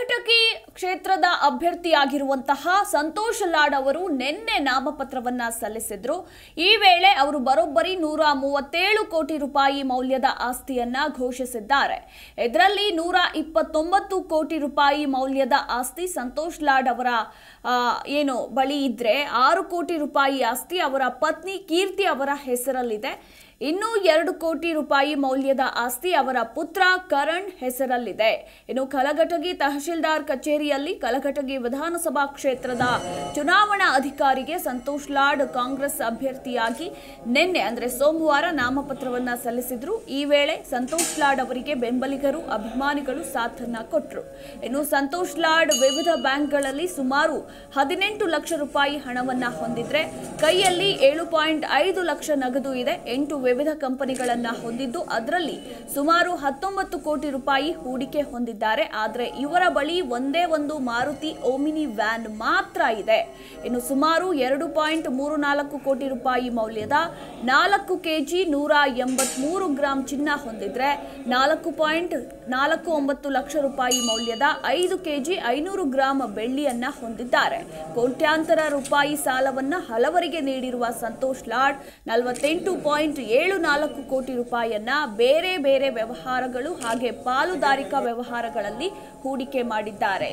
ಕಲಘಟಕಿ ಕ್ಷೇತ್ರದ ಅಭ್ಯರ್ಥಿಯಾಗಿರುವಂತಹ ಸಂತೋಷ್ ಲಾಡ್ ಅವರು ನಿನ್ನೆ ನಾಮಪತ್ರವನ್ನ ಸಲ್ಲಿಸಿದ್ರು ಈ ವೇಳೆ ಅವರು ಬರೋಬ್ಬರಿ ನೂರ ಮೂವತ್ತೇಳು ಕೋಟಿ ರೂಪಾಯಿ ಮೌಲ್ಯದ ಆಸ್ತಿಯನ್ನ ಘೋಷಿಸಿದ್ದಾರೆ ಇದರಲ್ಲಿ ನೂರ ಇಪ್ಪತ್ತೊಂಬತ್ತು ಕೋಟಿ ರೂಪಾಯಿ ಮೌಲ್ಯದ ಆಸ್ತಿ ಸಂತೋಷ್ ಲಾಡ್ ಅವರ ಆ, ಏನು ಬಳಿ ಇದ್ರೆ ಆರು ಕೋಟಿ ರೂಪಾಯಿ ಆಸ್ತಿ ಅವರ ಪತ್ನಿ ಕೀರ್ತಿ ಅವರ ಹೆಸರಲ್ಲಿದೆ ಇನ್ನು ಎರಡು ಕೋಟಿ ರೂಪಾಯಿ ಮೌಲ್ಯದ ಆಸ್ತಿ ಅವರ ಪುತ್ರ ಕರಣ್ ಹೆಸರಲ್ಲಿದೆ ಇನ್ನು ಕಲಘಟಗಿ ತಹಶೀಲ್ದಾರ್ ಕಚೇರಿಯಲ್ಲಿ ಕಲಘಟಗಿ ವಿಧಾನಸಭಾ ಕ್ಷೇತ್ರದ ಚುನಾವಣಾ ಅಧಿಕಾರಿಗೆ ಸಂತೋಷ್ ಲಾಡ್ ಕಾಂಗ್ರೆಸ್ ಅಭ್ಯರ್ಥಿಯಾಗಿ ನಿನ್ನೆ ಅಂದ್ರೆ ಸೋಮವಾರ ನಾಮಪತ್ರವನ್ನ ಸಲ್ಲಿಸಿದ್ರು ಈ ವೇಳೆ ಸಂತೋಷ್ ಲಾಡ್ ಅವರಿಗೆ ಬೆಂಬಲಿಗರು ಅಭಿಮಾನಿಗಳು ಸಾಥನ್ನ ಕೊಟ್ಟರು ಇನ್ನು ಸಂತೋಷ್ ಲಾಡ್ ವಿವಿಧ ಬ್ಯಾಂಕ್ಗಳಲ್ಲಿ ಸುಮಾರು ಹದಿನೆಂಟು ಲಕ್ಷ ರೂಪಾಯಿ ಹಣವನ್ನ ಹೊಂದಿದ್ರೆ ಕೈಯಲ್ಲಿ ಏಳು ಪಾಯಿಂಟ್ ಐದು ಲಕ್ಷ ನಗದು ಇದೆ ಎಂಟು ವಿವಿಧ ಕಂಪನಿಗಳನ್ನ ಹೊಂದಿದ್ದು ಅದರಲ್ಲಿ ಸುಮಾರು ಹತ್ತೊಂಬತ್ತು ಕೋಟಿ ರೂಪಾಯಿ ಹೂಡಿಕೆ ಹೊಂದಿದ್ದಾರೆ ಆದರೆ ಇವರ ಬಳಿ ಒಂದೇ ಒಂದು ಮಾರುತಿ ಓಮಿನಿ ವ್ಯಾನ್ ಮಾತ್ರ ಇದೆ ಇನ್ನು ಸುಮಾರು ಎರಡು ಪಾಯಿಂಟ್ ಮೂರು ನಾಲ್ಕು ಕೋಟಿ ರೂಪಾಯಿ ಮೌಲ್ಯದ ನಾಲ್ಕು ಕೆಜಿ ನೂರ ಎಂಬತ್ಮೂರು ಗ್ರಾಂ ಚಿನ್ನ ಹೊಂದಿದ್ರೆ ನಾಲ್ಕು ಪಾಯಿಂಟ್ ನಾಲ್ಕು ಒಂಬತ್ತು ಲಕ್ಷ ರೂಪಾಯಿ ಮೌಲ್ಯದ ಐದು ಕೆಜಿ ಐನೂರು ಗ್ರಾಂ ಬೆಳ್ಳಿಯನ್ನ ಹೊಂದಿದ್ದಾರೆ ಕೋಟ್ಯಾಂತರ ರೂಪಾಯಿ ಸಾಲವನ್ನ ಹಲವರಿಗೆ ನೀಡಿರುವ ಸಂತೋಷ್ ಲಾಡ್ ನಲವತ್ತೆಂಟು ಪಾಯಿಂಟ್ ಏಳು ನಾಲ್ಕು ಕೋಟಿ ರೂಪಾಯಿಯನ್ನ ಬೇರೆ ಬೇರೆ ವ್ಯವಹಾರಗಳು ಹಾಗೆ ಪಾಲುದಾರಿಕಾ ವ್ಯವಹಾರಗಳಲ್ಲಿ ಹೂಡಿಕೆ ಮಾಡಿದ್ದಾರೆ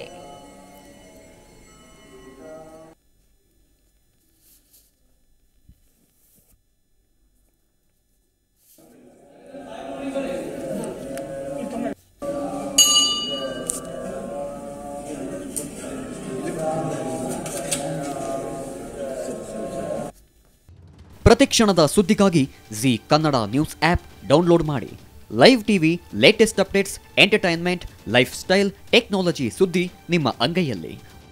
ಪ್ರತಿಕ್ಷಣದ ಸುದ್ದಿಗಾಗಿ Zee Kannada news app download ಮಾಡಿ live TV latest updates entertainment lifestyle technology ಸುದ್ದಿ ನಿಮ್ಮ ಅಂಗೈಯಲ್ಲಿ